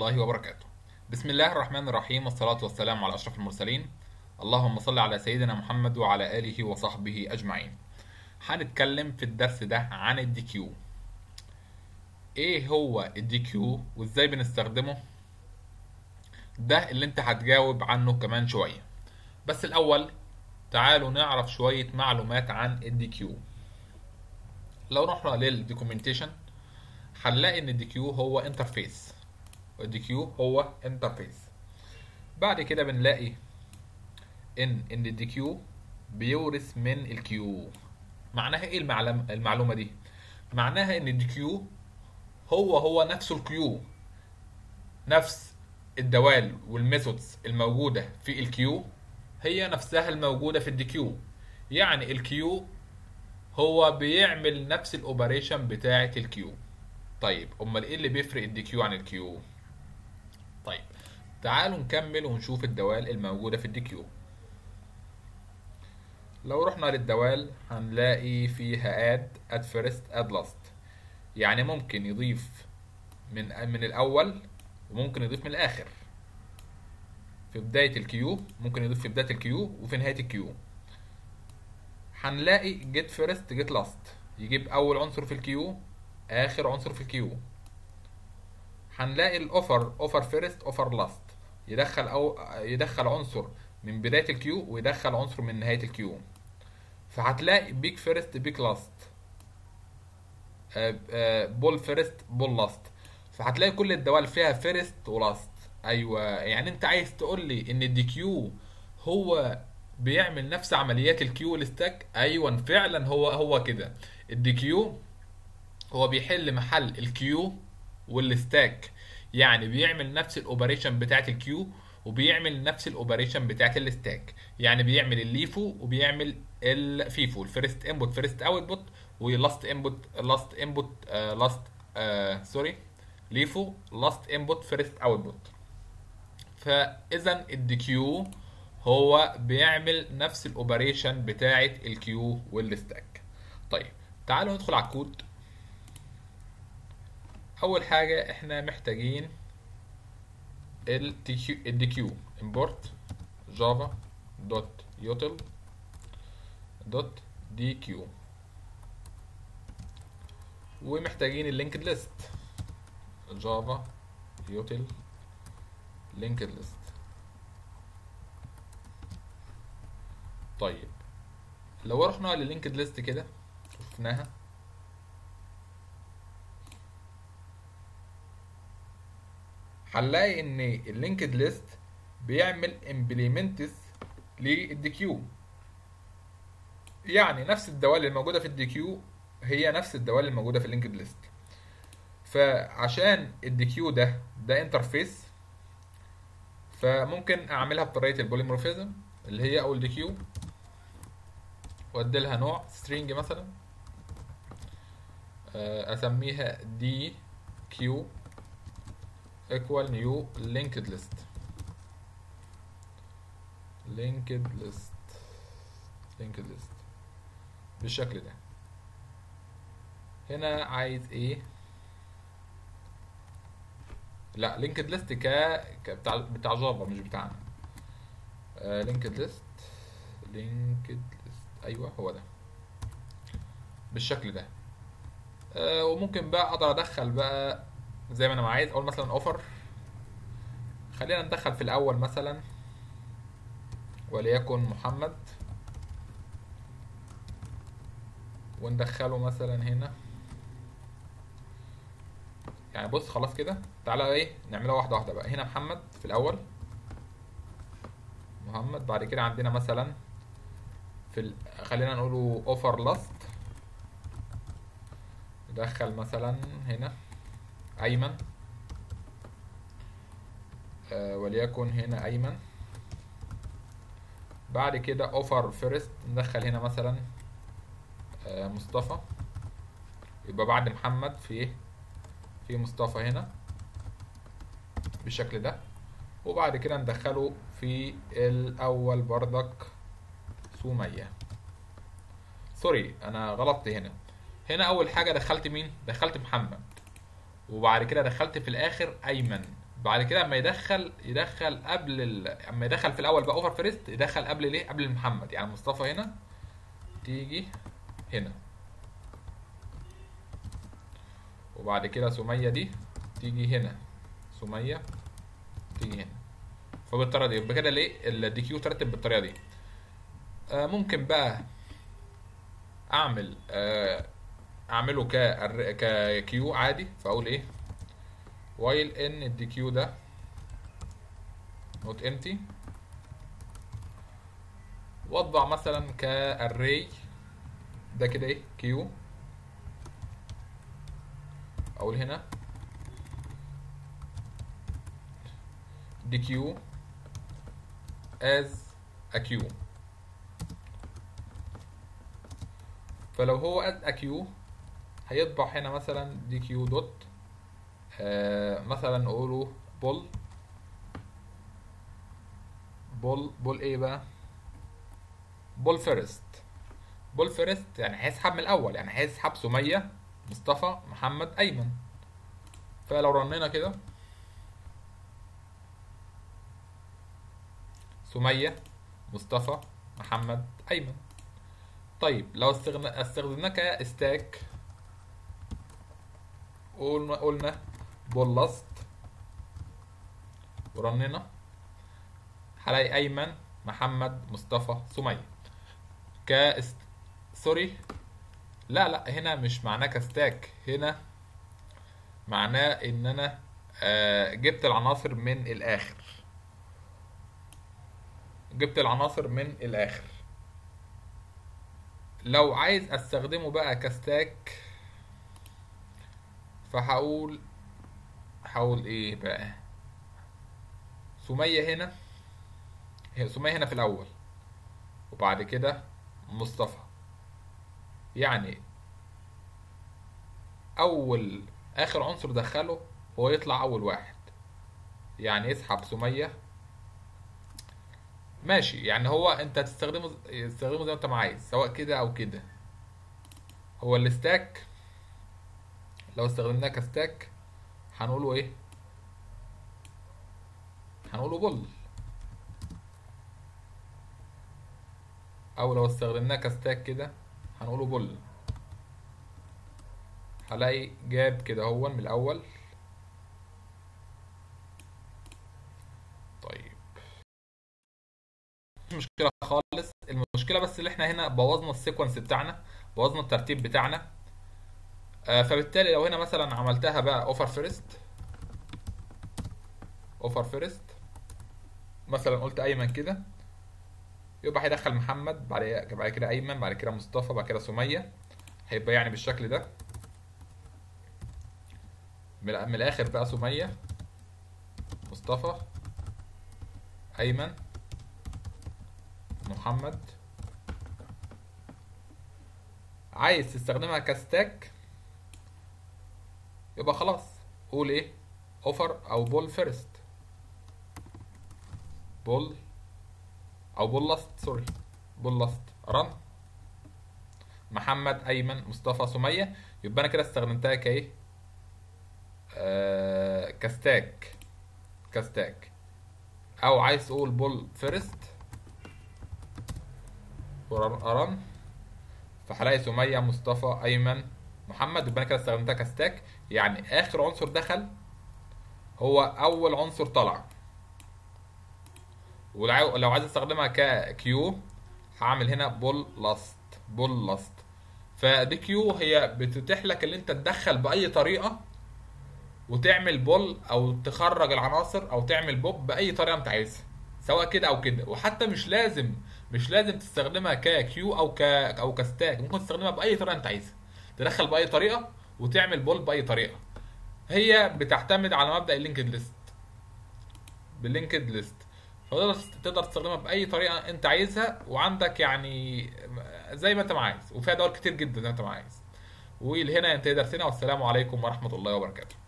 الله وبركاته بسم الله الرحمن الرحيم والصلاة والسلام على أشرف المرسلين اللهم صل على سيدنا محمد وعلى آله وصحبه أجمعين هنتكلم في الدرس ده عن الدي كيو ايه هو الدي كيو وازاي بنستخدمه ده اللي انت هتجاوب عنه كمان شوية بس الأول تعالوا نعرف شوية معلومات عن الدي كيو لو رحنا للدوكيومنتيشن هنلاقي ان الدي كيو هو انترفيس والدي كيو هو انترفيس بعد كده بنلاقي ان ان الدي كيو بيورث من الكيو معناها ايه المعلم المعلومه دي معناها ان الدي كيو هو هو نفسه الكيو نفس الدوال والميثودز الموجوده في الكيو هي نفسها الموجوده في الدي كيو يعني الكيو هو بيعمل نفس الاوبريشن بتاعه الكيو طيب امال ايه اللي بيفرق الدي كيو عن الكيو طيب تعالوا نكمل ونشوف الدوال الموجوده في الدي كيو لو رحنا للدوال هنلاقي فيها اد اد فيرست اد لاست يعني ممكن يضيف من من الاول وممكن يضيف من الاخر في بدايه الكيو ممكن يضيف في بدايه الكيو وفي نهايه الكيو هنلاقي جيت فيرست جيت لاست يجيب اول عنصر في الكيو اخر عنصر في الكيو هنلاقي الاوفر اوفر فيرست اوفر لاست يدخل او يدخل عنصر من بدايه الكيو ويدخل عنصر من نهايه الكيو فهتلاقي بيك فيرست بيك لاست بول فيرست بول لاست فهتلاقي كل الدوال فيها فيرست ولاست ايوه يعني انت عايز تقول لي ان الدي كيو هو بيعمل نفس عمليات الكيو والستاك ايوه فعلا هو هو كده الدي كيو هو بيحل محل الكيو والستاك يعني بيعمل نفس الاوبريشن بتاعت الكيو وبيعمل نفس الاوبريشن بتاعت الستاك يعني بيعمل الليفو وبيعمل الفيفو الفيرست انبوت فيرست اوتبوت ولاست انبوت لاست انبوت لاست سوري ليفو لاست انبوت فيرست اوتبوت فاذا الدي كيو هو بيعمل نفس الاوبريشن بتاعت الكيو والستاك طيب تعالوا ندخل على الكود اول حاجه احنا محتاجين الدي كيو import java دوت يوتل دوت دي كيو ومحتاجين اللينكد ليست جافا يوتل لينكد ليست طيب لو رحنا للينكد ليست كده شفناها هنلاقي ان اللينكد ليست بيعمل امبليمنتس للدي كيو يعني نفس الدوال الموجوده في الدي كيو هي نفس الدوال الموجوده في اللينكد ليست فعشان الدي كيو ده ده انترفيس فممكن اعملها بطريقه البوليمورفيزم اللي هي اول دي كيو وادي لها نوع سترينج مثلا اسميها دي كيو equal new linked list linked list linked list بالشكل ده هنا عايز ايه لا linked list ك, ك... بتاع بتاع جافا مش بتاعنا آه linked list linked list ايوه هو ده بالشكل ده آه وممكن بقى اقدر ادخل بقى زي ما انا عايز اقول مثلا اوفر خلينا ندخل في الاول مثلا وليكن محمد وندخله مثلا هنا يعني بص خلاص كده تعالى ايه نعملها واحده واحده بقى هنا محمد في الاول محمد بعد كده عندنا مثلا في ال... خلينا نقوله اوفر لاست ندخل مثلا هنا ايمن آه وليكن هنا ايمن بعد كده اوفر فيرست ندخل هنا مثلا آه مصطفى يبقى بعد محمد في في مصطفى هنا بالشكل ده وبعد كده ندخله في الاول بردك سمية سوري انا غلطت هنا هنا اول حاجه دخلت مين دخلت محمد وبعد كده دخلت في الاخر ايمن بعد كده اما يدخل يدخل قبل ال... اما يدخل في الاول بقى اوفر فيرست يدخل قبل ليه قبل محمد يعني مصطفى هنا تيجي هنا وبعد كده سمية دي تيجي هنا سمية تيجي هنا فبالطريقة دي يبقى كده ليه الدي كيو ترتب بالطريقة دي آه ممكن بقى اعمل آه اعمله ك ككيو عادي فاقول ايه وايل ان الدي كيو ده نوت امتي واطبع مثلا كاري ده كده ايه كيو اقول هنا دي كيو as a queue فلو هو as a queue هيطبع هنا مثلا دي كيو دوت آه مثلا نقوله بول بول بول ايه بقى بول فيرست بول فيرست يعني هيسحب من الاول يعني هيسحب سمية مصطفى محمد ايمن فلو رنينا كده سمية مصطفى محمد ايمن طيب لو استغنا استخدمناه كاستاك قلنا قلنا بولست ورننا هلاقي ايمن محمد مصطفى سمية كاست سوري لا لا هنا مش معناه كستاك هنا معناه ان انا آه جبت العناصر من الاخر جبت العناصر من الاخر لو عايز استخدمه بقى كستاك فهقول هقول ايه بقى سمية هنا هي سمية هنا في الاول وبعد كده مصطفى يعني اول اخر عنصر دخله هو يطلع اول واحد يعني يسحب سمية ماشي يعني هو انت تستخدمه تستخدمه زي ما انت ما عايز سواء كده او كده هو الستاك لو استخدمناه كستاك هنقوله ايه هنقوله بول او لو استخدمناه كستاك كده هنقوله بول هلاقي جاب كده هو من الاول طيب مش مشكله خالص المشكله بس اللي احنا هنا بوظنا السيكونس بتاعنا بوظنا الترتيب بتاعنا آه فبالتالي لو هنا مثلا عملتها بقى اوفر فيرست اوفر فيرست مثلا قلت ايمن كده يبقى هيدخل محمد بعد بعد كده ايمن بعد كده مصطفى بعد كده سميه هيبقى يعني بالشكل ده من من الاخر بقى سميه مصطفى ايمن محمد عايز تستخدمها كستاك يبقى خلاص قول ايه اوفر او بول فيرست بول او بول لاست سوري بول لاست رن محمد ايمن مصطفى سميه يبقى انا كده استخدمتها كايه آه كستاك كستاك او عايز تقول بول فيرست ورن فهلاقي سميه مصطفى ايمن محمد يبقى انا كده استخدمتها كستاك يعني اخر عنصر دخل هو اول عنصر طلع ولو عايز استخدمها ككيو هعمل هنا بول لاست بول لاست فدي كيو هي بتتيح لك اللي انت تدخل باي طريقه وتعمل بول او تخرج العناصر او تعمل بوب باي طريقه انت عايزها سواء كده او كده وحتى مش لازم مش لازم تستخدمها ككيو او ك او كستاك ممكن تستخدمها باي طريقه انت عايزها تدخل باي طريقه وتعمل بول باي طريقه هي بتعتمد على مبدا اللينكد ليست باللينكد ليست فتقدر تقدر تستخدمها باي طريقه انت عايزها وعندك يعني زي ما انت ما عايز وفيها دول كتير جدا زي ما انت ما عايز والهنا ينتهي درسنا والسلام عليكم ورحمه الله وبركاته